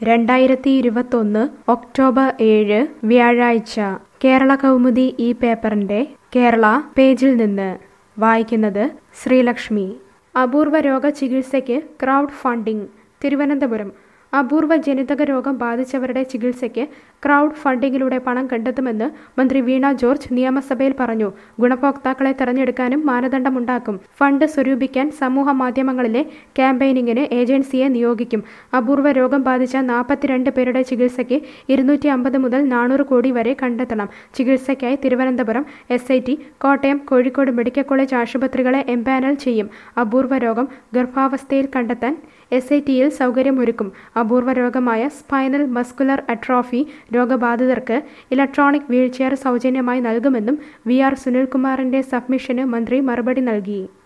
രണ്ടായിരത്തി ഇരുപത്തൊന്ന് ഒക്ടോബർ ഏഴ് വ്യാഴാഴ്ച കേരള കൗമുദി ഈ പേപ്പറിന്റെ കേരള പേജിൽ നിന്ന് വായിക്കുന്നത് ശ്രീലക്ഷ്മി അപൂർവ രോഗ ചികിത്സയ്ക്ക് ക്രൗഡ് ഫണ്ടിംഗ് തിരുവനന്തപുരം അപൂർവ ജനിതക രോഗം ബാധിച്ചവരുടെ ചികിത്സയ്ക്ക് ക്രൗഡ് ഫണ്ടിങ്ങിലൂടെ പണം കണ്ടെത്തുമെന്ന് മന്ത്രി വീണ ജോർജ് നിയമസഭയിൽ പറഞ്ഞു ഗുണഭോക്താക്കളെ തെരഞ്ഞെടുക്കാനും മാനദണ്ഡമുണ്ടാക്കും ഫണ്ട് സ്വരൂപിക്കാൻ സമൂഹ മാധ്യമങ്ങളിലെ ക്യാമ്പയിനിങ്ങിന് ഏജൻസിയെ നിയോഗിക്കും അപൂർവ രോഗം ബാധിച്ച നാൽപ്പത്തിരണ്ട് പേരുടെ ചികിത്സയ്ക്ക് ഇരുന്നൂറ്റി അമ്പത് മുതൽ നാനൂറ് കോടി വരെ കണ്ടെത്തണം ചികിത്സയ്ക്കായി Thiruvananthapuram S I T Kottayam Kozhikode medical college ആശുപത്രികളെ എംപാനൽ ചെയ്യും അപൂർവ രോഗം ഗർഭാവസ്ഥയിൽ കണ്ടെത്താൻ എസ് ഐ ടിയിൽ സൗകര്യമൊരുക്കും അപൂർവ രോഗമായ സ്പൈനൽ മസ്കുലർ അട്രോഫി രോഗബാധിതർക്ക് ഇലക്ട്രോണിക് വീൽചെയർ സൗജന്യമായി നൽകുമെന്നും വി ആർ സുനിൽകുമാറിന്റെ സബ്മിഷന് മന്ത്രി മറുപടി നൽകി